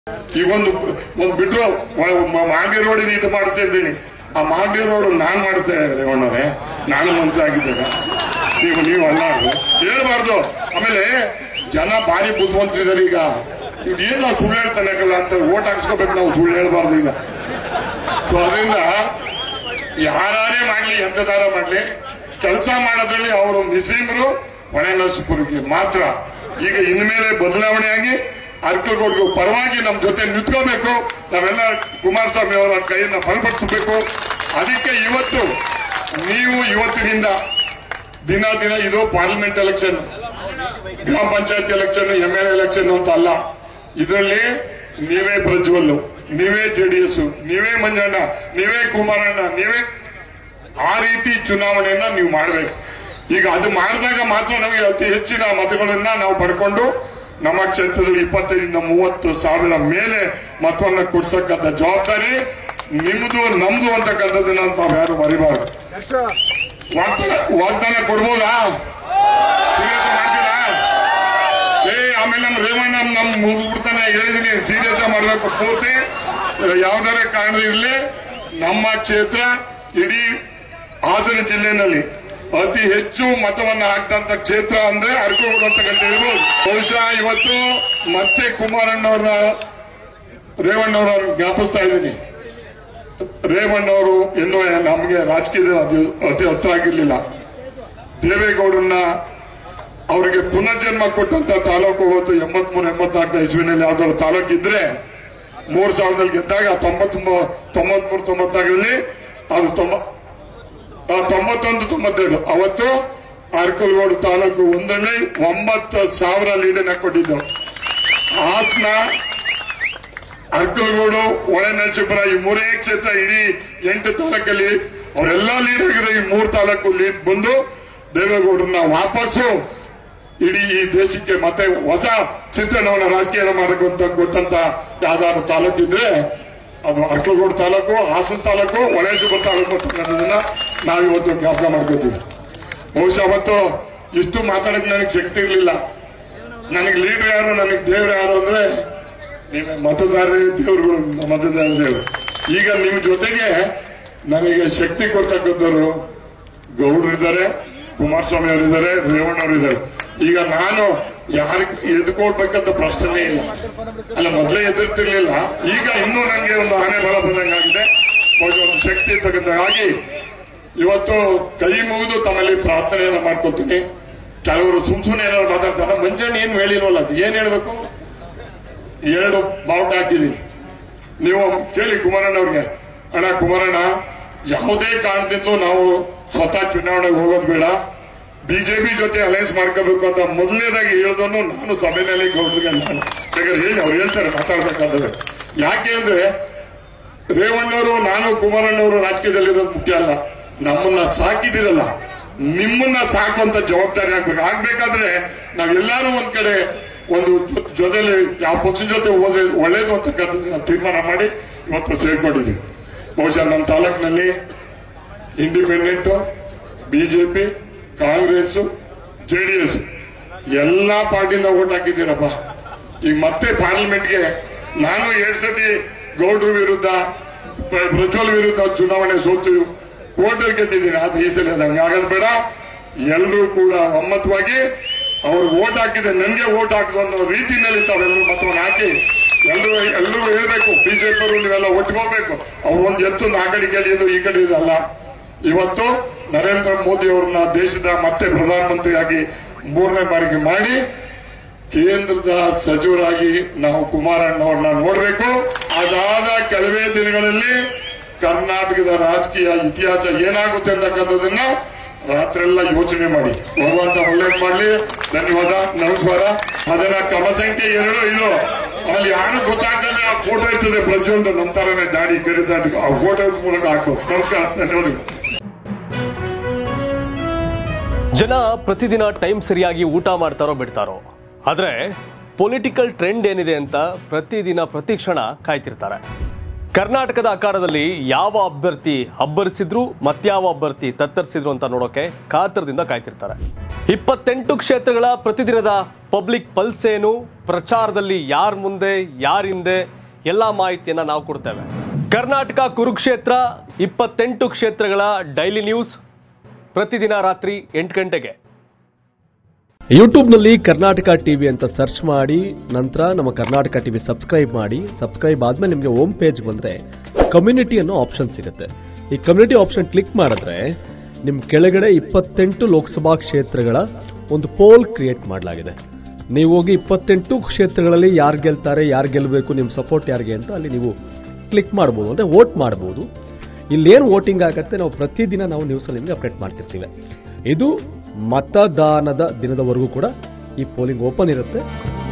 ಈಗ ಒಂದು ಒಂದು ಬಿಟ್ರು ಮಾಂಡ್ಯ ರೋಡ್ ಇದು ಮಾಡಿಸ್ತಾ ಇದ್ದೀನಿ ಆ ಮಾಂಡ್ಯ ರೋಡ್ ನಾನ್ ಮಾಡಿಸ್ತಾ ಇದ್ದಾರೆ ರೇವಣ್ಣರೇ ನಾನು ಮಂತ್ರಿ ಆಗಿದ್ದಾಗ ನೀವು ನೀವು ಅಲ್ಲ ಅದು. ಹೇಳ್ಬಾರ್ದು ಆಮೇಲೆ ಜನ ಭಾರಿ ಬುದ್ಧಿವಂತರಿದ್ದಾರೆ ಈಗ ಏನ್ ನಾವು ಸುಳ್ಳು ಹೇಳ್ತಾನೆ ಅಂತ ಓಟ್ ಹಾಕ್ಸ್ಕೋಬೇಕು ನಾವು ಸುಳ್ಳು ಹೇಳ್ಬಾರ್ದು ಈಗ ಸೊ ಅದರಿಂದ ಯಾರೇ ಮಾಡ್ಲಿ ಎಂತದಾರ ಮಾಡ್ಲಿ ಕೆಲಸ ಮಾಡೋದ್ರಲ್ಲಿ ಅವರು ನಿಸೀಮರು ಹೊಣೆನರಸೀಪುರಕ್ಕೆ ಮಾತ್ರ ಈಗ ಇನ್ಮೇಲೆ ಬದಲಾವಣೆಯಾಗಿ ಅರ್ಕಲ್ಗೋಡ್ಗೂ ಪರವಾಗಿ ನಮ್ಮ ಜೊತೆ ನಿಂತ್ಕೋಬೇಕು ನಾವೆಲ್ಲ ಕುಮಾರಸ್ವಾಮಿ ಅವರ ಕೈಯನ್ನ ಬಲಪಡಿಸಬೇಕು ಅದಕ್ಕೆ ಇವತ್ತು ನೀವು ಇವತ್ತಿನಿಂದ ದಿನ ದಿನ ಇದು ಪಾರ್ಲಿಮೆಂಟ್ ಎಲೆಕ್ಷನ್ ಗ್ರಾಮ panchayat election M L election ಅಂತ ಅಲ್ಲ ಇದರಲ್ಲಿ ನೀವೇ ಪ್ರಜ್ವಲ್ ನೀವೇ ಜೆಡಿಎಸ್ ನೀವೇ ಮಂಜಣ್ಣ ನೀವೇ ಕುಮಾರಣ್ಣ ನೀವೇ ಆ ರೀತಿ ಚುನಾವಣೆಯನ್ನ ನೀವು ಮಾಡಬೇಕು ಈಗ ಅದು ಮಾಡಿದಾಗ ಮಾತ್ರ ನಮಗೆ ಅತಿ ಹೆಚ್ಚಿನ ಮತಗಳನ್ನ ನಾವು ಪಡ್ಕೊಂಡು ನಮ್ಮ ಕ್ಷೇತ್ರದಲ್ಲಿ ಇಪ್ಪತ್ತೈದರಿಂದ ಮೂವತ್ತು ಸಾವಿರ ಮೇಲೆ ಮತವನ್ನ ಕೊಡ್ಸಕ್ಕಂತ ಜವಾಬ್ದಾರಿ ನಿಮ್ದು ನಮ್ದು ಅಂತಕ್ಕಂಥದ್ದನ್ನ ತಾವು ಯಾರು ಮರಿಬಾರ್ದು ವಾಗ್ದಾನ ವಾಗ್ದಾನ ಕೊಡ್ಬೋದಾ ಸೀರಿಯಸ್ ಮಾಡ್ತೀರಾ ಏ ಆಮೇಲೆ ನಮ್ಮ ರೇವಣ್ಣ ನಮ್ ಮುಗಿಸ್ಬಿಡ್ತಾನೆ ಹೇಳಿದೀನಿ ಸೀರಿಯಸ್ ಮಾಡ್ಬೇಕು ಪೂರ್ತಿ ಯಾವ್ದಾರ ಕಾರಣ ಇರ್ಲಿ ನಮ್ಮ ಕ್ಷೇತ್ರ ಇಡೀ ಹಾಸನ ಜಿಲ್ಲೆನಲ್ಲಿ ಅತಿ ಹೆಚ್ಚು ಮತವನ್ನ ಹಾಕ್ತಂತ ಕ್ಷೇತ್ರ ಅಂದ್ರೆ ಅರ್ಕೋಡ್ ಅಂತಕ್ಕಂಥ ಹೇಳ್ಬೋದು ಬಹುಶಃ ಇವತ್ತು ಮತ್ತೆ ಕುಮಾರಣ್ಣವ್ರನ್ನ ರೇವಣ್ಣವ್ರ ಜ್ಞಾಪಿಸ್ತಾ ಇದ್ದೀನಿ ರೇವಣ್ಣವರು ಎಂದು ನಮಗೆ ರಾಜಕೀಯದ ಅದು ಅತಿ ಹತ್ರ ಆಗಿರ್ಲಿಲ್ಲ ದೇವೇಗೌಡರನ್ನ ಅವರಿಗೆ ಪುನರ್ಜನ್ಮ ಕೊಟ್ಟಂತ ತಾಲೂಕು ಹೋಗುತ್ತೆ ಎಂಬತ್ಮೂರು ಎಂಬತ್ನಾಲ್ಕನೇ ಇಸ್ವಿನಲ್ಲಿ ಯಾವ್ದಾದ್ರು ತಾಲೂಕು ಇದ್ರೆ ಮೂರ್ ಸಾವಿರದಲ್ಲಿ ಗೆದ್ದಾಗ ತೊಂಬತ್ ತೊಂಬತ್ಮೂರು ತೊಂಬತ್ನಾಲ್ಕರಲ್ಲಿ ಅದು ತೊಂಬ ಆ, ತೊಂಬತ್ತೊಂದು ತೊಂಬತ್ತೆರಡು ಅವತ್ತು ಅರ್ಕಲ್ಗೋಡು ತಾಲೂಕು ಒಂದರಲ್ಲಿ ಒಂಬತ್ತು ಸಾವಿರ ಲೀಡನ್ನ ಕೊಟ್ಟಿದ್ದವು ಹಾಸನ ಅರ್ಕಲ್ಗೋಡು ಒಳನರಸೀಪುರ ಈ ಮೂರೇ ಕ್ಷೇತ್ರ ಇಡೀ ಎಂಟು ತಾಲೂಕಲ್ಲಿ ಅವರೆಲ್ಲ ಲೀಡ್ ಆಗಿದೆ ಈ ಮೂರು ತಾಲೂಕು ಲೀಡ್ ಬಂದು ದೇವೇಗೌಡರನ್ನ ವಾಪಸ್ಸು ಇಡೀ ಈ ದೇಶಕ್ಕೆ ಮತ್ತೆ ಹೊಸ ಚಿತ್ರಣವನ್ನ ರಾಜಕೀಯ ಮಾಡಕ್ಕಂತ ಗೊತ್ತಂತ ಯಾವ್ದಾದ್ರು ತಾಲೂಕು ಇದ್ರೆ ಅದು ಅರ್ಕಲ್ಗೋಡು ತಾಲೂಕು ಹಾಸನ ತಾಲೂಕು ಒಳನರಸೀಪುರ ತಾಲೂಕು ಅಂತಕ್ಕಂಥದ್ದನ್ನ ನಾವಿವತ್ತು ಜ್ಞಾಪಕ ಮಾಡ್ಕೋತೀವಿ ಬಹುಶಃ ಅವತ್ತು ಇಷ್ಟು ಮಾತಾಡಕ್ ನನಗೆ ಶಕ್ತಿ ಇರಲಿಲ್ಲ ನನಗೆ ಲೀಡರ್ ಯಾರು ನನಗೆ ದೇವ್ರು ಯಾರು ಅಂದ್ರೆ ನೀವೇ ಮತದಾರರೇ ದೇವ್ರುಗಳು ಮತದಾರ ದೇವರು ಈಗ ನಿಮ್ ಜೊತೆಗೆ ನನಗೆ ಶಕ್ತಿ ಕೊಡ್ತಕ್ಕಂಥವ್ರು ಗೌಡ್ರು ಇದ್ದಾರೆ ಕುಮಾರಸ್ವಾಮಿ ಅವರು ಇದ್ದಾರೆ ರೇವಣ್ಣ ಅವರು ಇದ್ದಾರೆ ಈಗ ನಾನು ಯಾರಿಗೆ ಎದ್ಕೊಳ್ಬೇಕಂತ ಪ್ರಶ್ನೆ ಇಲ್ಲ ಅಲ್ಲ ಮೊದಲೇ ಎದುರ್ತಿರ್ಲಿಲ್ಲ ಈಗ ಇನ್ನೂ ನನಗೆ ಒಂದು ಆನೆ ಬಲ ಬಂದಂಗಾಗಿದೆ ಬಹುಶಃ ಒಂದು ಶಕ್ತಿ ಇರ್ತಕ್ಕಂಥವಾಗಿ ಇವತ್ತು ಕೈ ಮುಗಿದು ತಮ್ಮಲ್ಲಿ ಪ್ರಾರ್ಥನೆಯನ್ನ ಮಾಡ್ಕೊತೀನಿ ಕೆಲವರು ಸುಮ್ ಸುಮ್ಮನೆ ಏನಾದ್ರು ಮಾತಾಡ್ತಾರೆ ಮಂಜಣ್ಣ ಏನು ಹೇಳಿಲ್ವಲ್ಲ ಅದು ಏನ್ ಹೇಳ್ಬೇಕು ಎರಡು ಬಾವುಟ ಹಾಕಿದೀನಿ ನೀವು ಕೇಳಿ ಕುಮಾರಣ್ಣ ಅವ್ರಿಗೆ ಅಣ್ಣ ಕುಮಾರಣ್ಣ ಯಾವುದೇ ಕಾರಣದಿಂದಲೂ ನಾವು ಸ್ವತಃ ಚುನಾವಣೆಗೆ ಹೋಗೋದು ಬೇಡ ಬಿಜೆಪಿ ಜೊತೆ ಅಲಯನ್ಸ್ ಮಾಡ್ಕೋಬೇಕು ಅಂತ ಮೊದಲನೇದಾಗಿ ಹೇಳಿದನು ನಾನು ಸಭೆಯಲ್ಲಿ ಗೌಡ್ರಿಗೆ ನಾನು ಬೇಕಾದ್ರೆ ಹೇಳಿ ಅವ್ರು ಹೇಳ್ತಾರೆ ಮಾತಾಡ್ಬೇಕಾದ್ರೆ ಯಾಕೆ ಅಂದ್ರೆ ರೇವಣ್ಣವರು ನಾನು ಕುಮಾರಣ್ಣವರು ರಾಜಕೀಯದಲ್ಲಿರೋದು ಮುಖ್ಯ ಅಲ್ಲ ನಮ್ಮನ್ನ ಸಾಕಿದಿರಲ್ಲ ನಿಮ್ಮನ್ನ ಸಾಕುವಂತ ಜವಾಬ್ದಾರಿ ಆಗ್ಬೇಕು ಆಗ್ಬೇಕಾದ್ರೆ ನಾವೆಲ್ಲರೂ ಒಂದ್ ಕಡೆ ಒಂದು ಜೊ- ಜೊತೆಲಿ ಯಾವ ಪಕ್ಷದ ಜೊತೆ ಹೋದ್ರೆ ಒಳ್ಳೇದು ಅಂತಕ್ಕಂಥದ್ದನ್ನ ತೀರ್ಮಾನ ಮಾಡಿ ಇವತ್ತು ಸೇರ್ಕೊಂಡಿದ್ದೀವಿ ಬಹುಶಃ ನಮ್ಮ ತಾಲೂಕಿನಲ್ಲಿ ಇಂಡಿಪೆಂಡೆಂಟ್ ಬಿಜೆಪಿ ಕಾಂಗ್ರೆಸ್ ಜೆಡಿಎಸ್ ಎಲ್ಲಾ ಪಾರ್ಟಿಯಿಂದ ಓಟ್ ಹಾಕಿದ್ದೀರಪ್ಪ ಈಗ ಮತ್ತೆ ಪಾರ್ಲಿಮೆಂಟ್ಗೆ ನಾನು ಎರಡ್ ಸತಿ ಗೌಡ್ರ ವಿರುದ್ಧ ಪ್ರ- ಪ್ರಜ್ವಲ್ ವಿರುದ್ಧ ಚುನಾವಣೆ ಸೋತು ಕೋರ್ಟಲ್ಲಿ ಗೆದ್ದಿದ್ದೀನಿ ಆದ್ರೆ ಈ ಸಲ ಅದು ಹಂಗಾಗೋದು ಬೇಡ ಎಲ್ಲರೂ ಕೂಡ ಒಮ್ಮತವಾಗಿ ಅವ್ರು ಓಟ್ ಹಾಕಿದ್ರೆ ನನಗೆ ಓಟ್ ಹಾಕಿದ್ರು ಅನ್ನೋ ರೀತಿಯಲ್ಲಿ ತಾವೆಲ್ಲರೂ ಮತವನ್ನು ಹಾಕಿ ಎಲ್ಲರೂ ಎಲ್ಲರೂ ಹೇಳ್ಬೇಕು ಬಿಜೆಪಿ ಅವರು ನೀವೆಲ್ಲ ಒಟ್ಕೋಬೇಕು ಅವ್ರು ಒಂದು ಎತ್ತೊಂದು ಆ ಕಡೆ ಗೆಲ್ಲಿಯೋದು ಈ ಕಡೆ ಇದಲ್ಲ ಇವತ್ತು ನರೇಂದ್ರ ಮೋದಿ ಅವರನ್ನ ದೇಶದ ಮತ್ತೆ ಪ್ರಧಾನಮಂತ್ರಿಯಾಗಿ ಮೂರನೇ ಬಾರಿಗೆ ಮಾಡಿ ಕೇಂದ್ರದ ಸಚಿವರಾಗಿ ನಾವು ಕುಮಾರಣ್ಣವ್ರನ್ನ ನೋಡಬೇಕು ಅದಾದ ಕೆಲವೇ ದಿನಗಳಲ್ಲಿ ಕರ್ನಾಟಕದ ರಾಜಕೀಯ ಇತಿಹಾಸ ಏನಾಗುತ್ತೆ ಅಂತಕ್ಕಂಥದ್ದನ್ನ ರಾತ್ರೆಲ್ಲ ಯೋಚನೆ ಮಾಡಿ ಭಗವಂತ ಒಳ್ಳೇದ್ ಮಾಡ್ಲಿ ಧನ್ಯವಾದ ನಮಸ್ಕಾರ ಅದನ್ನ ಕ್ರಮ ಸಂಖ್ಯೆ ಎರಡು ಇದು ಅಲ್ಲಿ ಯಾರು ಗೊತ್ತಾಗ್ತದೆ ಆ ಫೋಟೋ ಇರ್ತದೆ ಪ್ರತಿಯೊಂದು ನಮ್ಮ ತರನೇ ದಾಡಿ ಕರಿದಾಡಿ ಆ ಫೋಟೋ ಮೂಲಕ ಹಾಕು ನಮಸ್ಕಾರ ಧನ್ಯವಾದಗಳು ಜನ ಪ್ರತಿದಿನ ಟೈಮ್ ಸರಿಯಾಗಿ ಊಟ ಮಾಡ್ತಾರೋ ಬಿಡ್ತಾರೋ ಆದರೆ ಪೊಲಿಟಿಕಲ್ ಟ್ರೆಂಡ್ ಏನಿದೆ ಅಂತ ಪ್ರತಿದಿನ ಪ್ರತಿ ಕ್ಷಣ ಕಾಯ್ತಿರ್ತಾರೆ ಕರ್ನಾಟಕದ ಅಖಾಡದಲ್ಲಿ ಯಾವ ಅಭ್ಯರ್ಥಿ ಅಬ್ಬರಿಸಿದ್ರು ಮತ್ಯಾವ ಅಭ್ಯರ್ಥಿ ತತ್ತರಿಸಿದ್ರು ಅಂತ ನೋಡೋಕೆ ಕಾತರದಿಂದ ಕಾಯ್ತಿರ್ತಾರೆ ಇಪ್ಪತ್ತೆಂಟು ಕ್ಷೇತ್ರಗಳ ಪ್ರತಿದಿನದ ಪಬ್ಲಿಕ್ ಪಲ್ಸ್ ಏನು ಪ್ರಚಾರದಲ್ಲಿ ಯಾರ ಮುಂದೆ ಯಾರ ಹಿಂದೆ ಎಲ್ಲ ಮಾಹಿತಿಯನ್ನ ನಾವು ಕೊಡ್ತೇವೆ ಕರ್ನಾಟಕ ಕುರುಕ್ಷೇತ್ರ ಇಪ್ಪತ್ತೆಂಟು ಕ್ಷೇತ್ರಗಳ ಡೈಲಿ ನ್ಯೂಸ್ ಪ್ರತಿದಿನ ರಾತ್ರಿ ಎಂಟು ಗಂಟೆಗೆ ಯೂಟ್ಯೂಬ್ನಲ್ಲಿ ಕರ್ನಾಟಕ ಟಿವಿ ಅಂತ ಸರ್ಚ್ ಮಾಡಿ ನಂತರ ನಮ್ಮ ಕರ್ನಾಟಕ ಟಿವಿ ಸಬ್ಸ್ಕ್ರೈಬ್ ಮಾಡಿ ಸಬ್ಸ್ಕ್ರೈಬ್ ಆದ್ಮೇಲೆ ನಿಮಗೆ ಹೋಮ್ ಪೇಜ್ ಬಂದರೆ ಕಮ್ಯುನಿಟಿ ಅನ್ನೋ ಆಪ್ಷನ್ ಸಿಗುತ್ತೆ ಈ ಕಮ್ಯುನಿಟಿ ಆಪ್ಷನ್ ಕ್ಲಿಕ್ ಮಾಡಿದ್ರೆ ನಿಮ್ಮ ಕೆಳಗಡೆ ಇಪ್ಪತ್ತೆಂಟು ಲೋಕಸಭಾ ಕ್ಷೇತ್ರಗಳ ಒಂದು ಪೋಲ್ ಕ್ರಿಯೇಟ್ ಮಾಡಲಾಗಿದೆ ನೀವು ಹೋಗಿ ಇಪ್ಪತ್ತೆಂಟು ಕ್ಷೇತ್ರಗಳಲ್ಲಿ ಯಾರು ಗೆಲ್ತಾರೆ ಯಾರು ಗೆಲ್ಲಬೇಕು ನಿಮ್ಮ ಸಪೋರ್ಟ್ ಯಾರಿಗೆ ಅಂತ ಅಲ್ಲಿ ನೀವು ಕ್ಲಿಕ್ ಮಾಡ್ಬೋದು ಅಂದರೆ ವೋಟ್ ಮಾಡ್ಬೋದು ಇಲ್ಲೇನು ವೋಟಿಂಗ್ ಆಗುತ್ತೆ ನಾವು ಪ್ರತಿದಿನ ನಾವು ನ್ಯೂಸಲ್ಲಿ ನಿಮಗೆ ಅಪ್ಡೇಟ್ ಮಾಡ್ತಿರ್ತೀವಿ ಇದು ಮತದಾನದ ದಿನದವರೆಗೂ ಕೂಡ ಈ ಪೋಲಿಂಗ್ ಓಪನ್ ಇರುತ್ತೆ